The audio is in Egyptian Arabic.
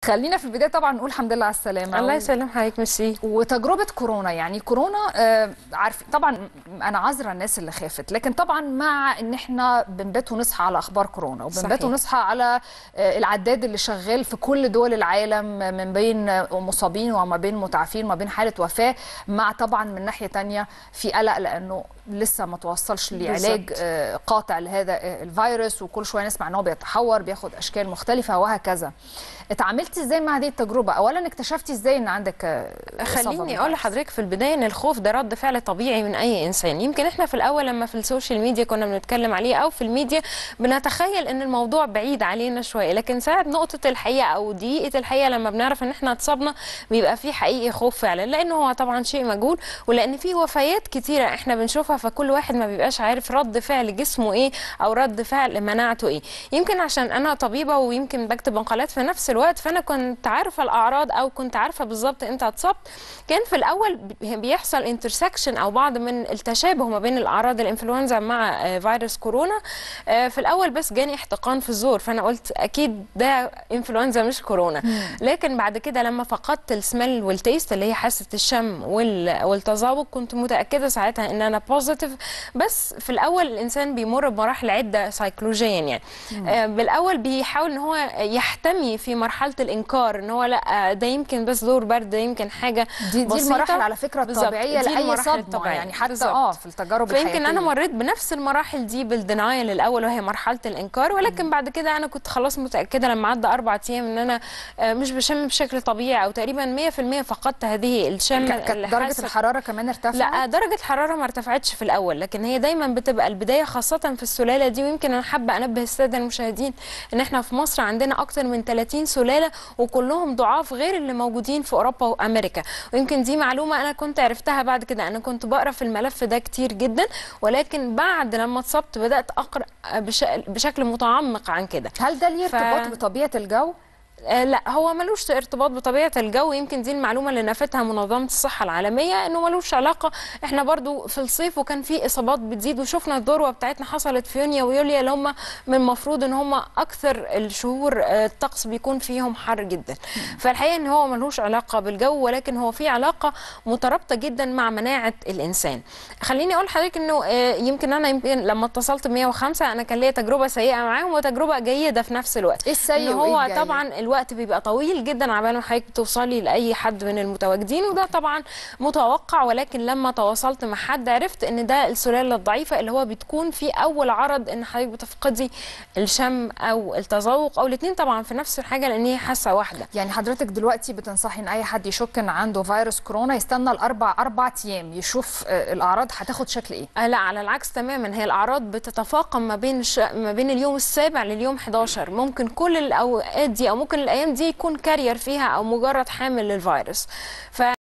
خلينا في البدايه طبعا نقول الحمد لله على السلامه الله و- يسلم حضرتك ميرسي وتجربه كورونا يعني كورونا آه، عارف طبعا انا عذره الناس اللي خافت لكن طبعا مع ان احنا بنبات ونصحى على اخبار كورونا وبنبات صحيح. ونصحى على آه، العداد اللي شغال في كل دول العالم آه، من بين آه، مصابين وما بين متعافين وما بين حاله وفاه مع طبعا من ناحيه تانية في قلق لانه لسه ما توصلش لعلاج بالظبط. آه، قاطع لهذا آه، الفيروس وكل شويه نسمع ان هو بيتحور بياخد اشكال مختلفه وهكذا اتعاملتي ازاي مع هذه التجربه اولا اكتشفتي ازاي ان عندك آه، إصابة خليني اقول بالفيروس؟ لحضرتك في البدايه ان الخوف ده رد فعل طبيعي من اي انسان يمكن احنا في الاول لما في السوشيال ميديا كنا بنتكلم عليه او في الميديا بنتخيل ان الموضوع بعيد علينا شويه لكن ساعه نقطه الحقيقه او دقيقه الحقيقه لما بنعرف ان احنا اتصابنا بيبقى في حقيقي خوف فعلا لانه هو طبعا شيء مجهول ولان في وفيات كتيره احنا بنشوفها فكل واحد ما بيبقاش عارف رد فعل جسمه ايه او رد فعل مناعته ايه يمكن عشان انا طبيبه ويمكن بكتب مقالات في نفس الوقت فانا كنت عارفه الاعراض او كنت عارفه بالظبط امتى اتصبت كان في الاول بي- بيحصل انترسكشن او بعض من التشابه ما بين الاعراض الانفلونزا مع آه، فيروس كورونا آه، في الاول بس جاني احتقان في الزور فانا قلت اكيد ده انفلونزا مش كورونا لكن بعد كده لما فقدت السميل والتيست اللي هي حاسه الشم وال- والتذوق كنت متاكده ساعتها ان انا بوزيتيف بس في الاول الانسان بيمر بمراحل عده سيكولوجيا يعني آه، بالاول بيحاول ان هو يحتمي في مرحله الانكار ان هو لا ده يمكن بس دور برد ده يمكن حاجه دي دي بسيطة. المراحل على فكره بالظبط، الطبيعيه دي لاي المراحل صدمه الطبيعية. يعني حتى بالظبط. اه في التجارب فيمكن انا الحياتية. مريت بنفس المراحل دي بالدنايل الاول وهي مرحله الانكار ولكن بعد كده انا كنت خلاص متاكده لما عدى اربع ايام ان انا آه، مش بشم بشكل طبيعي او تقريبا 100% فقدت هذه الشم ك- كانت درجه الحاسة- الحراره كمان ارتفعت لا درجة الحرارة ما ارتفعتش في الأول لكن هي دايما بتبقى البداية خاصة في السلالة دي ويمكن أنا حابة أنبه السادة المشاهدين إن إحنا في مصر عندنا أكتر من 30 سلالة وكلهم ضعاف غير اللي موجودين في أوروبا وأمريكا ويمكن دي معلومة أنا كنت عرفتها بعد كده أنا كنت بقرأ في الملف ده كتير جدا ولكن بعد لما اتصبت بدأت أقرأ بش- بشكل متعمق عن كده هل ده ليه ف- ارتباط بطبيعه الجو آه، لا هو ملوش ارتباط بطبيعه الجو يمكن دي المعلومه اللي نفتها منظمه الصحه العالميه انه ملوش علاقه احنا برضو في الصيف وكان في اصابات بتزيد وشفنا الذروه بتاعتنا حصلت في يونيو ويوليو اللي هم من المفروض ان هم اكثر الشهور آه، الطقس بيكون فيهم حر جدا فالحقيقه ان هو ملوش علاقه بالجو ولكن هو في علاقه مترابطه جدا مع مناعه الانسان خليني اقول لحضرتك انه آه، يمكن انا يمكن لما اتصلت ب 105 انا كان ليا تجربه سيئه معاهم وتجربه جيده في نفس الوقت ايه السيء ان وإيه هو الجيد؟ طبعا الوقت بيبقى طويل جدا عبال ما حضرتك توصلي لاي حد من المتواجدين وده طبعا متوقع ولكن لما تواصلت مع حد عرفت ان ده السلاله الضعيفه اللي هو بتكون في اول عرض ان حضرتك بتفقدي الشم او التذوق او الاثنين طبعا في نفس الحاجه لان هي حاسه واحده يعني حضرتك دلوقتي بتنصحي ان اي حد يشك ان عنده فيروس كورونا يستنى الاربع اربع ايام يشوف آه، الاعراض هتاخد شكل ايه آه لا على العكس تماما هي الاعراض بتتفاقم ما بين الش... ما بين اليوم السابع لليوم 11 ممكن كل الاوقات دي او ممكن الايام دي يكون كارير فيها او مجرد حامل للفيروس ف